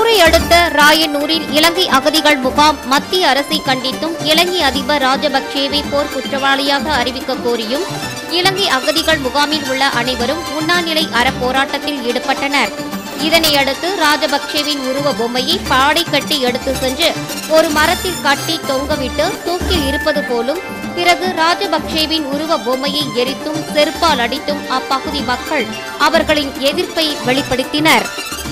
கரூரை அடுத்த ராயனூரில் இலங்கை அகதிகள் முகாம் மத்திய அரசை கண்டித்தும் இலங்கை அதிபர் ராஜபக்சேவை போர் குற்றவாளியாக அறிவிக்க கோரியும் இலங்கை அகதிகள் முகாமில் உள்ள அனைவரும் உண்ணாநிலை அறப்போராட்டத்தில் ஈடுபட்டனர் இதனையடுத்து ராஜபக்சேவின் உருவ பொம்மையை பாடை கட்டி எடுத்து சென்று ஒரு மரத்தில் கட்டி தொங்கவிட்டு தூக்கில் இருப்பது போலும் பிறகு ராஜபக்சேவின் உருவ பொம்மையை எரித்தும் செருப்பால் அடித்தும் அப்பகுதி மக்கள் அவர்களின் எதிர்ப்பை வெளிப்படுத்தினர்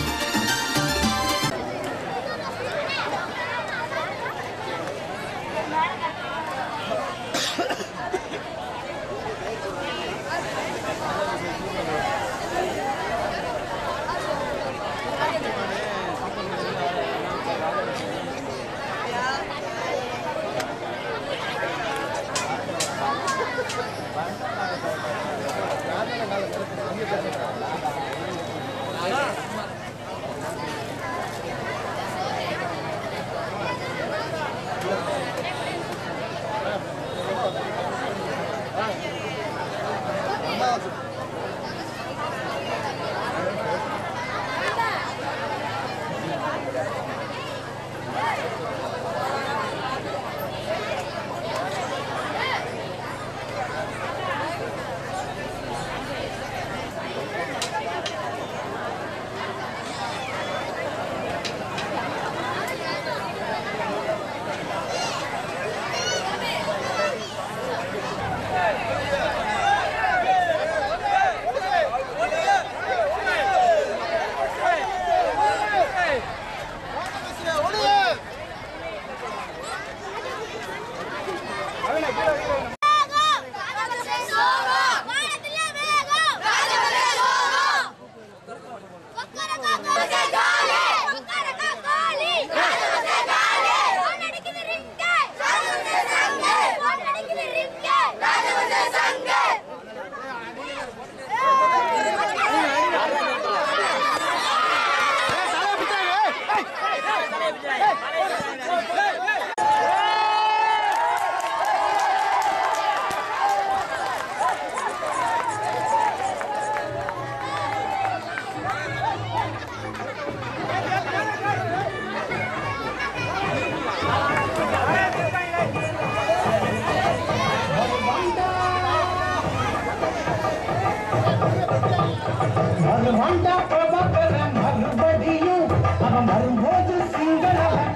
மருமண்டா பிரபாகரன் மறுபடியும் அவன் வரும்போது சிங்களவன்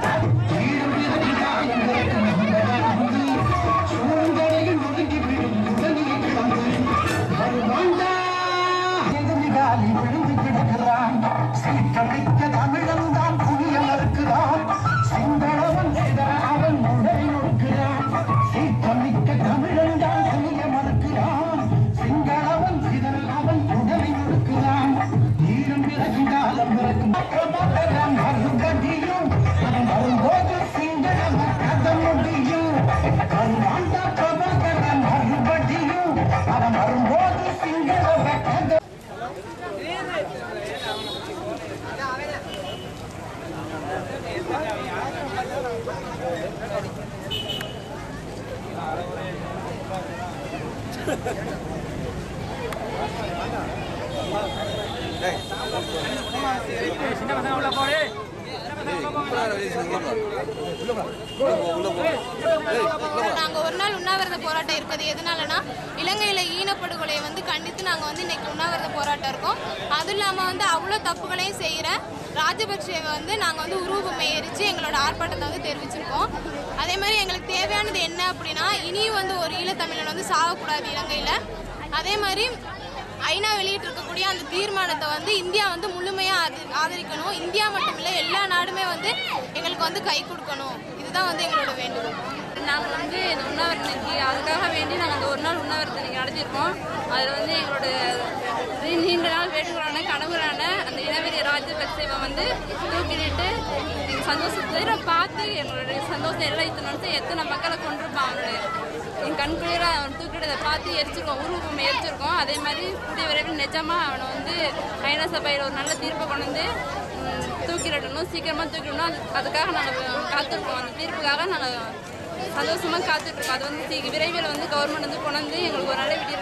சூழ்நிலையில் ஒதுங்கி விடும் உடலில் கிடந்து மருமண்டா எதிரிகாலி விழுந்து கிடக்கிறான் சீற்றமிக்க தமிழன் தான் புனிய மறுக்கிறான் சிங்களவன் சிதற அவன் உடலை நொறுக்கிறான் சீற்றமிக்க தமிழன் தான் புனிய மறுக்கிறான் சிங்களவன் சிதற அவன் உடலை நொறுக்கிறான் ஈரம் பிறக்கும் காலம் பிறக்கும் பிரபாகரன் மறுபடியும் அவன் வரும்போது சிங்களவன் கதை முடியும் கருவாண்டா பிரபாகரன் மறுபடியும் அவன் வரும்போது சிங்களவன் கதை நாங்க ஒரு நாள் உண்ணாவிரத போராட்டம் இருக்குது எதனாலனா இலங்கையில ஈனப்படுகொலையை வந்து கண்டித்து நாங்க வந்து இன்னைக்கு உண்ணாவிரத போராட்டம் இருக்கோம் அதுவும் இல்லாம வந்து அவ்வளோ தப்புகளையும் செய்யற ராஜபக்சேவை வந்து நாங்க வந்து உருவபொம்மை எரிச்சு எங்களோட ஆர்ப்பாட்டத்தை வந்து தெரிவிச்சிருக்கோம் அதே மாதிரி எங்களுக்கு தேவையானது என்ன அப்படின்னா இனியும் வந்து ஒரு ஈழத்தமிழன் வந்து சாகக்கூடாது இலங்கையில அதே மாதிரி ஐநா வெளியிட்டு இருக்கக்கூடிய அந்த தீர்மானத்தை வந்து இந்தியா வந்து முழுமையா ஆத- ஆதரிக்கணும் இந்தியா மட்டும் இல்லை எல்லா நாடுமே வந்து எங்களுக்கு வந்து கை கொடுக்கணும் இதுதான் வந்து எங்களோட வேண்டுகோள் நாங்கள் வந்து இந்த உண்ணாவிரதம் இன்னைக்கு அதுக்காக வேண்டி நாங்கள் அந்த ஒரு நாள் உண்ணாவிரதம் இன்னைக்கு நடத்தியிருக்கோம் அதில் வந்து எங்களோட நீ- நீண்ட நாள் வேண்டுகோளான கனவுகளான அந்த இனவெறி ராஜபக்சேவை வந்து தூக்கிலிட்டு எங்கள் சந்தோஷத்தை பார்த்து எங்களுடைய சந்தோஷம் எல்லாம் இத்தனை வருஷம் எத்தனை மக்களை கொண்டிருப்பான் அவனுடைய என் கண் குளிர அவன் தூக்கிட்டதை பார்த்து எரிச்சிருக்கோம் உருவம் எரிச்சிருக்கோம் அதே மாதிரி கூடிய விரைவில் நிஜமாக அவனை வந்து ஐநா சபையில் ஒரு நல்ல தீர்ப்பை கொண்டு வந்து ம், தூக்கிடணும் சீக்கிரமாக தூக்கிடணும் அது அதுக்காக நாங்கள் காத்திருக்கோம் அந்த தீர்ப்புக்காக நாங்கள் சந்தோஷமாக காத்துட்ருக்கோம் அது வந்து சீ- விரைவில் வந்து கவர்மெண்ட் வந்து கொண்டு வந்து எங்களுக்கு ஒரு நல்ல விடிய